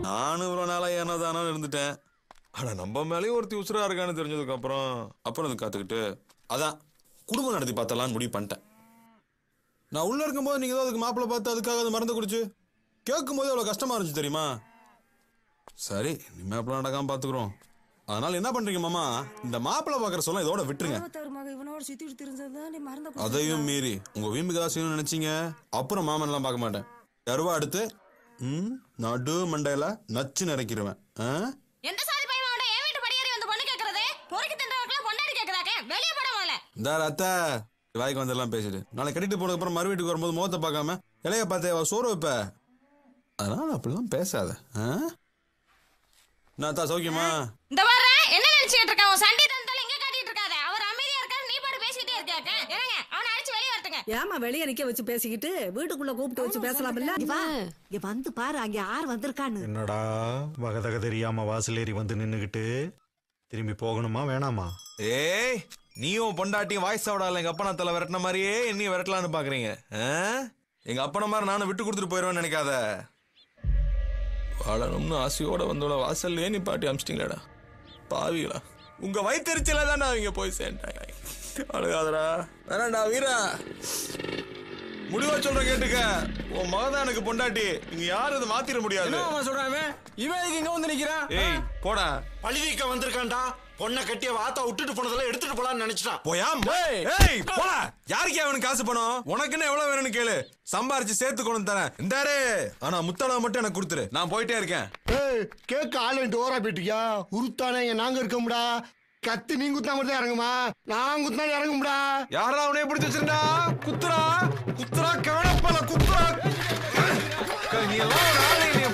நானும் இவ்வளோ நாளாக ஏனோ தானோ இருந்துட்டேன் ஆனால் நம்ம மேலேயும் ஒருத்தி உசுரா இருக்கான்னு தெரிஞ்சதுக்கு அப்புறம் அப்புறம் இது காத்துக்கிட்டு அதான் குடும்பம் நடத்தி பார்த்தலான்னு முடிவு பண்ணிட்டேன் நான் உள்ள இருக்கும்போது நீங்க தான் அதுக்கு மாப்பிள்ளை பார்த்து அதுக்காக அது மருந்து குடிச்சு கேட்கும்போது அவ்வளோ கஷ்டமா இருந்துச்சு தெரியுமா சரி இனிமே அப்படிலாம் நடக்காம பார்த்துக்குறோம் அதனால என்ன பண்றீங்க மாமா இந்த மாப்பிள்ளை பார்க்குற சொல்ல இதோட விட்டுருங்க இருபத்தாறு மக இவனோட சுத்திட்டு தெரிஞ்சதுதான் நீ மறந்த அதையும் மீறி உங்க வீம்புக்கு ஏதாவது செய்யணும்னு நினைச்சீங்க அப்புறம் மாமன்லாம் பார்க்க மாட்டேன் கருவா அடுத்து ம் நடு மண்டையில நச்சு நிறைக்கிருவேன் ஆ? எந்த சாதி பையன் அவன என் வீட்டு படியேறி வந்து பொண்ணு கேக்குறது பொறுக்கி தின்றவர்களை பொண்டாடி கேக்குறாங்க வெளியே போட முதல்ல இந்த அத்தை வாய்க்கு வந்தெல்லாம் பேசிட்டு நாளை கட்டிட்டு போனதுக்கு அப்புறம் மறு வீட்டுக்கு வரும்போது முகத்தை பார்க்காம இலைய பார்த்தே அவ சோறு வைப்ப அதனால அப்படிலாம் பேசாத ஆ? நான் அத்தா சௌக்கியமா இந்த வர்ற என்ன நினைச்சிட்டு இருக்க உன் சண்டி தந்தால இங்க காட்டிட்டு இருக்காத அவர் அமைதியா இருக்காரு நீ பாட்டு பேசிட்டே இருக்காக்க என்னங்க அவனை அடிச்சு வெளியே வரட்டுங்க ஏமா வெளிய நிக்க வச்சு பேசிக்கிட்டு வீட்டுக்குள்ள கூப்பிட்டு வச்சு பேசலாம் இல்ல இங்க வா இங்க வந்து பாரு அங்க யார் வந்திருக்கான்னு என்னடா வகதக தெரியாம வாசலேறி வந்து நின்னுகிட்டு திரும்பி போகணுமா வேணாமா ஏய் நீயும் பொண்டாட்டியும் வாய்ஸ் அவடால எங்க அப்பா தலை விரட்டின மாதிரியே என்னையும் விரட்டலான்னு பாக்குறீங்க ஆ? எங்க அப்பன மாதிரி நானும் விட்டு கொடுத்துட்டு போயிடுவேன்னு நினைக்காத வாழணும்னு ஆசையோட வந்தோட வாசல்லே நீ பாட்டி அமிச்சிட்டீங்களாடா பாவிகளா உங்க வயிற்றுச்சல தான் அவங்க போய் சேர்ந்தாங்க அழுகாதடா வேணாண்டா வீரா முடிவா சொல்ற கேட்டுக்க உன் மகதான் எனக்கு பொண்டாட்டி நீங்க யாரும் இதை மாத்திர முடியாது சொல்றான் இவன் எதுக்கு இங்க வந்து நிக்கிறான் ஏய் போடா பழிதீக்க வந்திருக்கான்டா பொண்ணை கட்டிய வாத்தா விட்டுட்டு போனதெல்லாம் எடுத்துட்டு போலான்னு நினைச்சிட்டான் போயா ஏய் ஏய் போடா யாருக்கு அவனுக்கு காசு பணம் உனக்குன்னு எவ்வளவு வேணும்னு கேளு சம்பாரிச்சு சேர்த்து கொண்டு தரேன் இந்தாரு ஆனா முத்தளா மட்டும் எனக்கு கொடுத்துரு நான் போயிட்டே இருக்கேன் ஏய் கேட்க ஆள் வந்துட்டு ஓரா போயிட்டியா உருத்தானே இங்க நாங்க இருக்கோம்டா கத்து நீ குத்தா மட்டும் தான் இறங்குமா நான் குத்தா இறங்கும்டா யாரா அவனே பிடிச்சு வச்சிருந்தா குத்துறா குத்துறா கவனப்பல குத்துறா நீ எல்லாம் ஒரு ஆளு நீ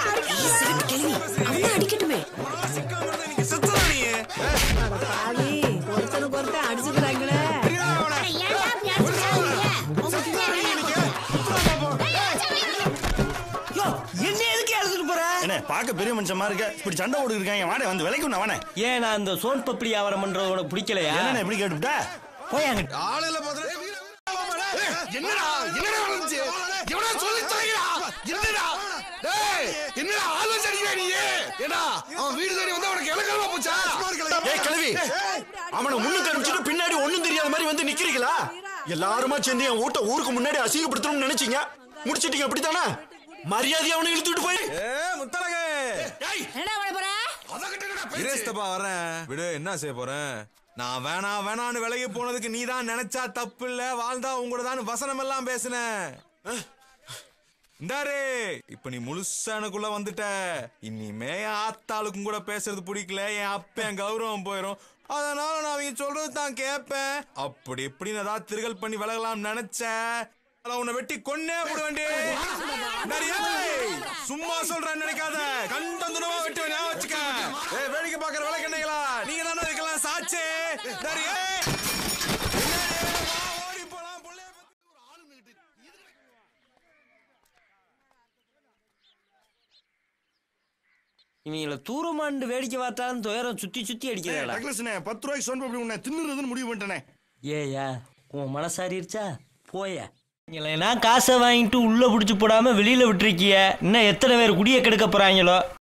அவனை அடிக்கட்டுமே நீ செத்துறா நீ பாவி ஒருத்தனுக்கு ஒருத்தன் அடிச்சுக்கிறாங்களே என்ன எதுக்கு எழுதிட்டு போற என்ன பார்க்க பெரிய மனுஷன் மாதிரி இருக்க இப்படி சண்டை ஓடி இருக்காங்க வாடே வந்து விலைக்கு நான் வானே ஏன் நான் அந்த சோன் பப்படி வியாபாரம் பண்றது உனக்கு பிடிக்கலையா என்ன இப்படி கேட்டுவிட்டா போய் அங்க ஆளுல பாத்துறேன் என்னடா என்னடா நடந்துச்சு எவனா சொல்லி தொலைங்கடா என்னடா டேய் என்னடா ஆலோசனை அடிக்கிறா நீ ஏடா அவன் வீடு தேடி வந்து அவனுக்கு இலக்கமா போச்சா ஏய் கிழவி அவனை முன்னுக்கு அனுப்பிச்சிட்டு பின்னாடி ஒண்ணும் தெரியாத மாதிரி வந்து நிக்கிறீங்களா எல்லாருமா சேர்ந்து என் வீட்டை ஊருக்கு முன்னாடி அசிங்கப்படுத்தணும்னு நினைச்சீங்க முடிச்சிட்டீங்க அப்படித்தானே மரியாதையை அவனை இழுத்துட்டு போய் ஏ முத்தலகே என்னடா பண்ண போற இரேஸ்தப்பா வரேன் விடு என்ன செய்ய போறேன் நான் வேணா வேணான்னு விலகி போனதுக்கு நீ தான் நினைச்சா தப்பு இல்ல வாழ்ந்தா உங்களோட தான் வசனம் எல்லாம் பேசுனேன் இந்தாரு இப்ப நீ முழுசா எனக்குள்ள வந்துட்ட இனிமே என் ஆத்தாளுக்கும் கூட பேசுறது பிடிக்கல என் அப்ப என் கௌரவம் போயிடும் அதனால நான் அவங்க சொல்றது தான் கேட்பேன் அப்படி இப்படின்னு ஏதாவது திருகல் பண்ணி விலகலாம் நினைச்சேன் ஆனா உன்னை வெட்டி கொன்னே போட வேண்டிய சும்மா சொல்றேன்னு நினைக்காத கண்டந்துனமா வெட்டி ஞாபகம் வச்சுக்க ஏய் வேடிக்கை பாக்குற விளக்கண்ணைகளா நீங்க தானே இருக்கலாம் சாட்சி சரி ஏய். பின்னாடியே வா, ஓடி போலாம், புள்ளைய பத்தி- இவங்கள தூரமாண்டு வேடிக்கை பார்த்தாலும் துயரம் சுத்தி சுத்தி அடிக்கிறா டக்ளஸ்னே பத்து ரூபாய்க்கு சொன்ன அப்படி உன்னை தின்னுறதுன்னு முடிவு பண்ணிட்டேனே ஏயா உன் மனசாரிருச்சா போய இல்லைன்னா காசை வாங்கிட்டு உள்ள பிடிச்சி போடாம வெளியில விட்டுருக்கிய இன்னும் எத்தனை பேர் குடிய கெடுக்க போறாங்களோ